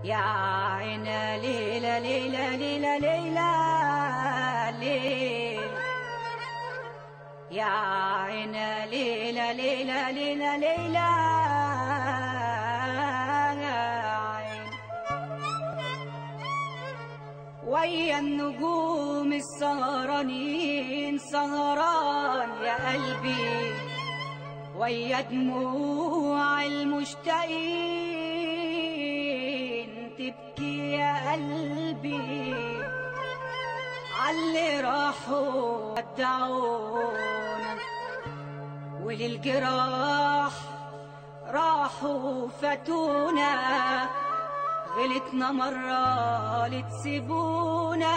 يا عينا ليلى ليلى ليلى ليلى ليل يا عينا ليلى ليلى ليلى ليلى عين ويا النجوم السهرانين سهران يا قلبي ويا دموع المشتاقين تبكي يا قلبي عاللي راحوا ودعونا وللجراح راحوا فاتونا غلطنا مرة لتسيبونا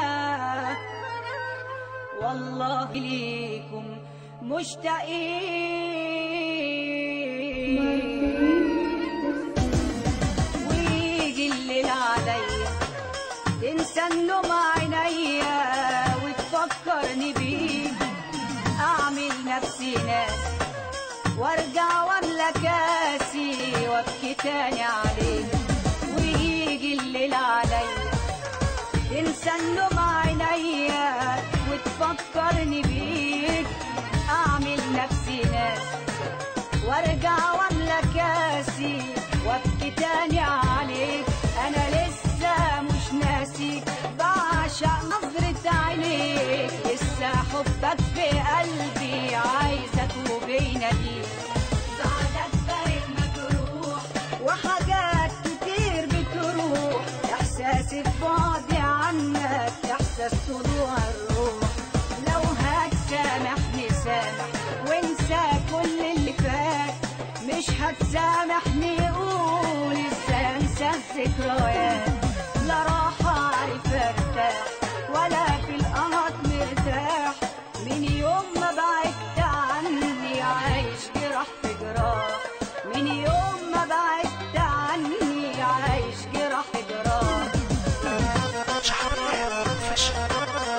والله ليكم مشتاقين ويجي الليل عليا تنسى النوم عينيا وتفكرني بيه اعمل نفسي ناس وارجع واملى كاسي وابكي تاني عليه ويجي الليل عليا تنسى النوم عينيا وتفكرني بيك اعمل نفسي ناس وارجع واملى كاسي وابكي تاني عليك انا لسه مش ناسي بعشق نظرة عينيك لسه حبك في قلبي عايزة اتوب يناديك بعدك فارق مجروح وحاجات كتير بتروح احساسي في بعدي عنك احساس طلوع الروح لو هتسامحني سامح وانسى كل اللي فات مش هتسامحني قول ازاي انسى الذكريات لا راح اعرف ارتاح ولا في القمر مرتاح من يوم ما بعدت عني عايش جراح في جراح من يوم ما بعدت عني عايش جراح في جراح شعبية فشل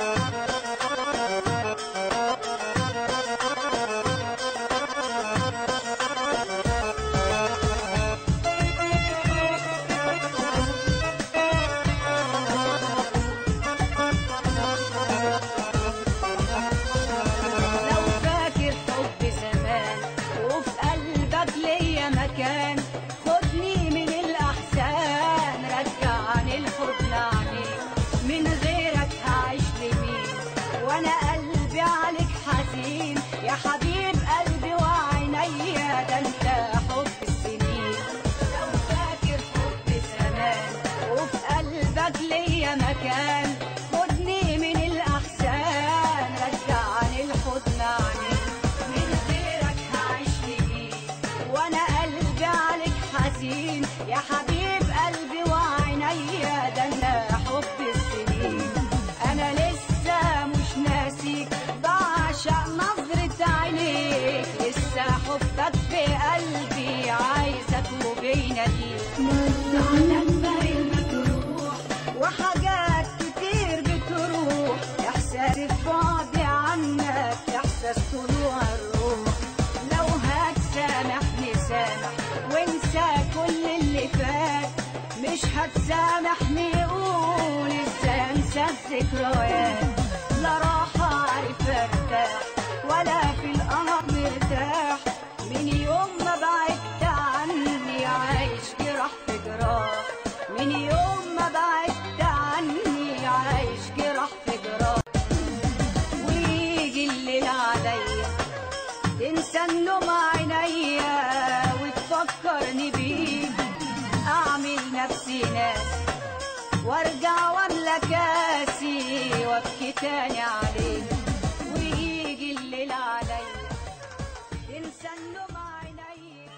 لو فاكر حب زمان وفي قلبك ليا مكان خدني من الأحزان رجعني الحضن عليك من غيرك هعيش لمين وأنا قلبي عليك حزين يا حبيب قلبي وعينيا ده انت حب السنين لو فاكر حب زمان وفي قلبك ليا مكان خدني من الأحزان رجعني الحضن عليك من غيرك هعيش لمين وانا قلبي عليك حزين يا حبيب قلبي وعينيا ده انا حب السنين انا لسه مش ناسيك بعشق نظرة عينيك لسه حبك في قلبي عايزة اتوب يناديك بعدك فارق مجروح وحاجات كتير بتروح احساسي في بعدي عنك احساس طلوع الروح لو هتسامحني سامح وانسى كل اللي فات مش هتسامحني قول ازاي انسى الذكريات لا راح اعرف ارتاح ولا في القمر مرتاح من يوم ما بعدت عني عايش جراح في جراح من يوم ما بعدت عني عايش جراح في جراح ويجي الليل عليا تنسى النوم عينيا وتفكرني بيك اعمل نفسي ناس وارجع واملى كاسي وابكي تاني عليك ويجي الليل عليا تنسى النوم عينيا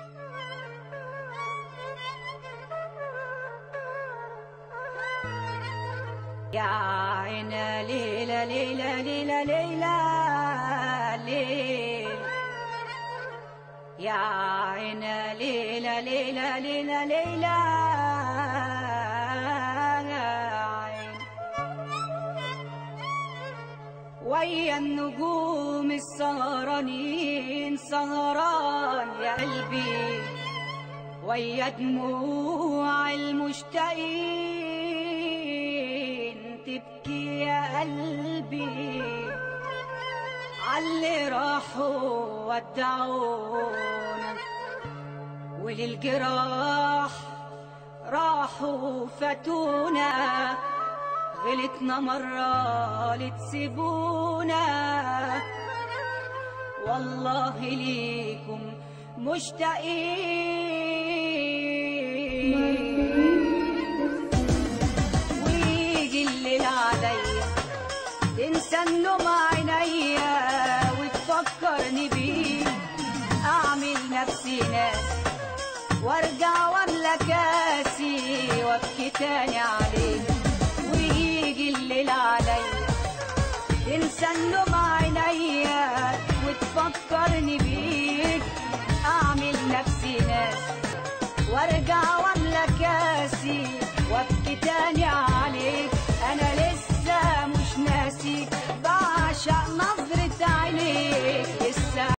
يا عينا ليلى ليلى ليلى ليلى ليل يا عينا ليلى ليلى ليلى ليلى عين ويا النجوم السهرانين سهران يا قلبي ويا دموع المشتاقين تبكي يا قلبي عاللي راحوا ودعونا وللجراح راحوا فاتونا غلطنا مرة لتسيبونا والله ليكم مشتاقين ويجي الليل عليا تنسى النوم عينيا وتفكرني بيه اعمل نفسي ناس وارجع واملى كاسي وابكي تاني عليك ويجي الليل عليا تنسى النوم عينيا وتفكرني بيك اعمل نفسي ناس وارجع واملى كاسي وابكي تاني عليك انا لسه مش ناسي بعشق نظرة عينيك